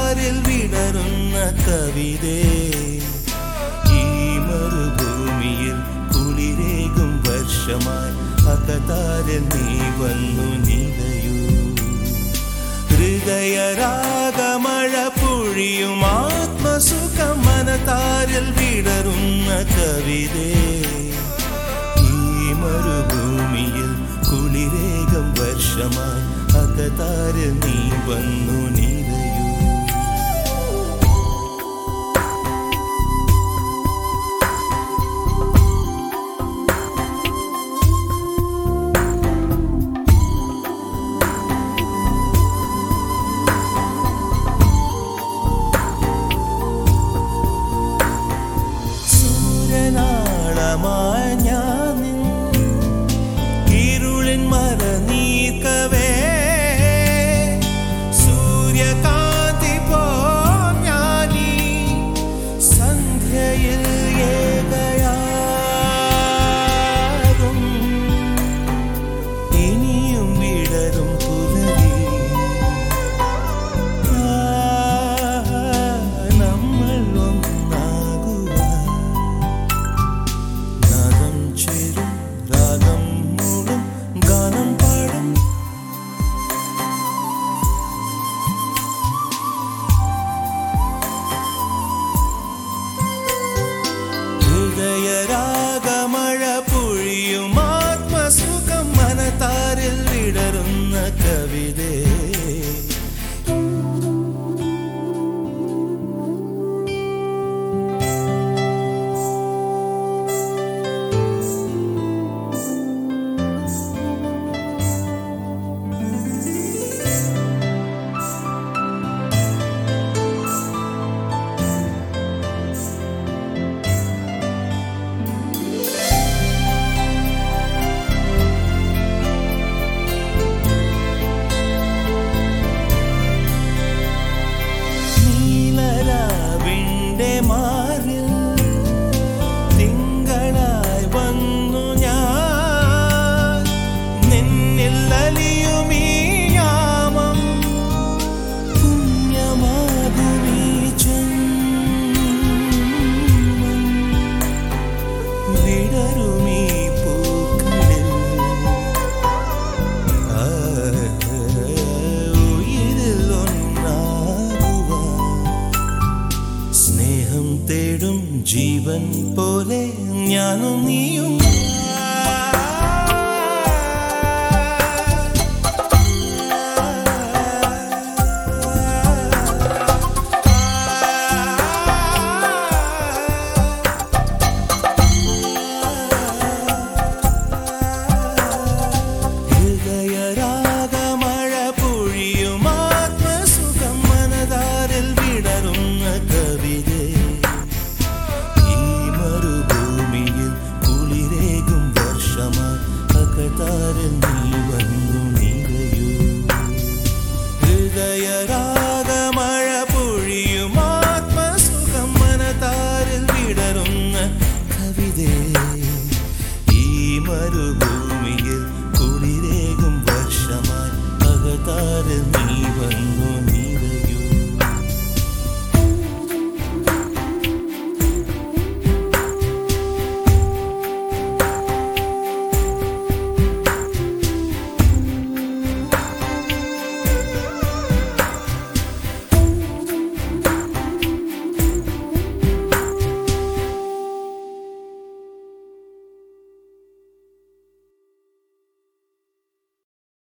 മനതാരിൽ വിടരുന്ന കവിതേ ഈ മരുഭൂമിയിൽ കുളിരേകും വർഷമായി അകതാരിൽ നീ വന്നു നിലയൂ ഹൃദയരാഗമഴ പൊഴിയും ആത്മസുഖം മനതാരിൽ വിടരുന്ന കവിതേ ഈ മരുഭൂമിയിൽ കുളിരേകം വർഷമായി അകതാരിൽ നീ വന്നു നിറയൂ സൂര്യനാളമായി ഞാൻ നിൻ ഇരുളിൻ മറ നീക്കവേ സൂര്യകാന്തി പോം ഞാനീ സന്ധ്യയിൽ ഏകയാകും ഇനിയും വിടരും പുലരി ആ, നമ്മൾ ഒന്നാകുവാൻ നാദം ചേരും രാഗം മൂടും ഗാനം പാടും ഹൃദയരാഗമഴ പൊഴിയും ആത്മസുഖം മനതാരിൽ വിടരുന്ന കവിതേ നീലരാവിന്റെ മാറിൽ തിങ്കളായി വന്നു ഞാൻ നിന്നിൽ അലിയുമീ യാമം പുണ്യമാകുമീ ജന്മം വിടരുമീ പൂക്കളിൽ ആ, ഉയിരിൽ ഒന്നാകുവാൻ സ്നേഹം തേടും ജീവൻ പോലെ ഞാനും നീയും